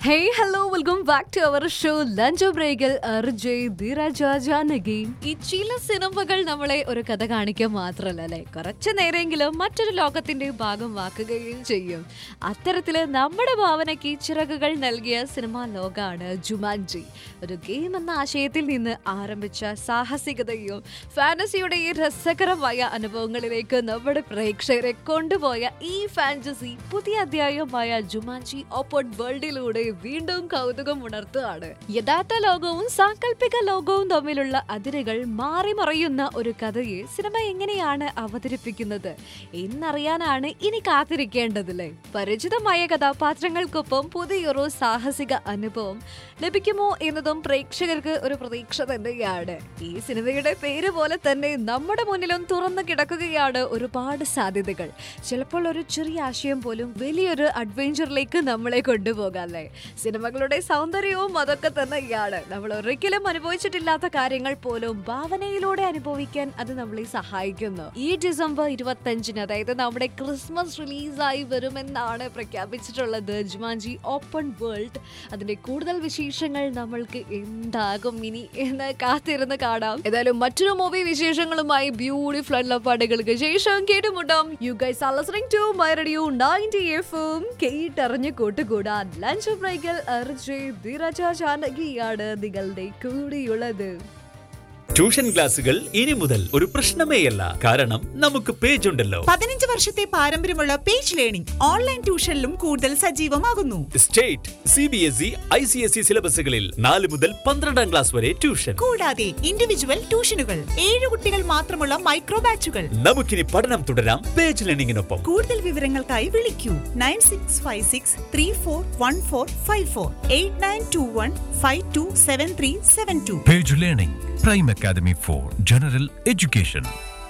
Hey, hello, welcome back to our show lunch ബ്രേക്കിൽ അർജയ് ധീരജ ജാനകി ഈ ചില സിനിമകൾ നമ്മളെ ഒരു കഥ കാണിക്കുക മാത്രമല്ല അല്ലെ കുറച്ചു നേരമെങ്കിലും മറ്റൊരു ലോകത്തിന്റെ ഭാഗമാക്കുകയും ചെയ്യും അത്തരത്തില് നമ്മുടെ ഭാവനയ്ക്ക് ചിറകുകൾ നൽകിയ സിനിമാ ലോകമാണ് ജുമാൻജി ഒരു ഗെയിം എന്ന ആശയത്തിൽ നിന്ന് ആരംഭിച്ച സാഹസികതയും ഫാന്റസിയുടെയും രസകരമായ അനുഭവങ്ങളിലേക്ക് നമ്മുടെ പ്രേക്ഷകരെ കൊണ്ടുപോയ ഈ ഫാന്റസി പുതിയ അധ്യായമായ ജുമാൻജി ഓപ്പൺ വേൾഡിലൂടെ വീണ്ടും കൗതുകം ഉണർത്തുകയാണ് യഥാർത്ഥ ലോകവും സാങ്കല്പിക ലോകവും തമ്മിലുള്ള അതിരുകൾ മാറിമറിയുന്ന ഒരു കഥയെ സിനിമ എങ്ങനെയാണ് അവതരിപ്പിക്കുന്നത് എന്നറിയാനാണ് ഇനി കാത്തിരിക്കേണ്ടതില്ലേ പരിചിതമായ കഥാപാത്രങ്ങൾക്കൊപ്പം പുതിയൊരു സാഹസിക അനുഭവം ലഭിക്കുമോ എന്നതും പ്രേക്ഷകർക്ക് ഒരു പ്രതീക്ഷ തന്നെയാണ് ഈ സിനിമയുടെ പേര് പോലെ തന്നെ നമ്മുടെ മുന്നിലും തുറന്നു കിടക്കുകയാണ് ഒരുപാട് സാധ്യതകൾ ചിലപ്പോൾ ഒരു ചെറിയ ആശയം പോലും വലിയൊരു അഡ്വഞ്ചറിലേക്ക് നമ്മളെ കൊണ്ടുപോകാം അല്ലേ സിനിമകളുടെ സൗന്ദര്യവും അതൊക്കെ തന്നെയാണ് നമ്മൾ ഒരിക്കലും അനുഭവിച്ചിട്ടില്ലാത്ത കാര്യങ്ങൾ പോലും ഭാവനയിലൂടെ അനുഭവിക്കാൻ അത് നമ്മളെ സഹായിക്കുന്നു ഈ ഡിസംബർ ഇരുപത്തഞ്ചിന് അതായത് നമ്മുടെ ക്രിസ്മസ് റിലീസായി വരുമെന്നാണ് പ്രഖ്യാപിച്ചിട്ടുള്ളത് ജുമാൻജി ഓപ്പൺ വേൾഡ് അതിന്റെ കൂടുതൽ വിശേഷങ്ങൾ നമ്മൾക്ക് എന്താകും ഇനി എന്ന് കാത്തിരുന്ന് കാണാം ഏതായാലും മറ്റൊരു മൂവി വിശേഷങ്ങളുമായി ബ്യൂട്ടിഫുൾ ആയിട്ടുള്ള പാട്ടുകൾക്ക് ശേഷം കേട്ടുമുട്ടാം you guys are listening to my radio 90 എഫും കേട്ടറിഞ്ഞ് കൂട്ടുകൂടാൻ ലഞ്ച് ബ്രേക്കിൽ അർജയ് ധീരജ ജാനകിയാണ് നിങ്ങളുടെ കൂടെയുള്ളത് ട്യൂഷൻ ക്ലാസുകൾ ഇനി മുതൽ ഒരു പ്രശ്നമേയല്ല കാരണം നമുക്ക് പേജ് ഉണ്ടല്ലോ പതിനഞ്ച് വർഷത്തെ പാരമ്പര്യമുള്ള പേജ് ലേണിംഗ് ഓൺലൈൻ ട്യൂഷനിലും കൂടുതൽ സജീവമാകുന്നു state C B S E I C S E സിലബസുകളിൽ നാല് മുതൽ പന്ത്രണ്ടാം ക്ലാസ് വരെ ട്യൂഷൻ കൂടാതെ ഇൻഡിവിജ്വൽ ട്യൂഷനുകൾ ഏഴ് കുട്ടികൾ മാത്രമുള്ള മൈക്രോ ബാച്ചുകൾ നമുക്കിനി പഠനം തുടരാം പേജ് ലേണിംഗിനൊപ്പം കൂടുതൽ വിവരങ്ങൾക്കായി വിളിക്കൂ nine six five six three four one four five four eight nine two one five two seven three seven two Page Learning, Prime Academy for General Education.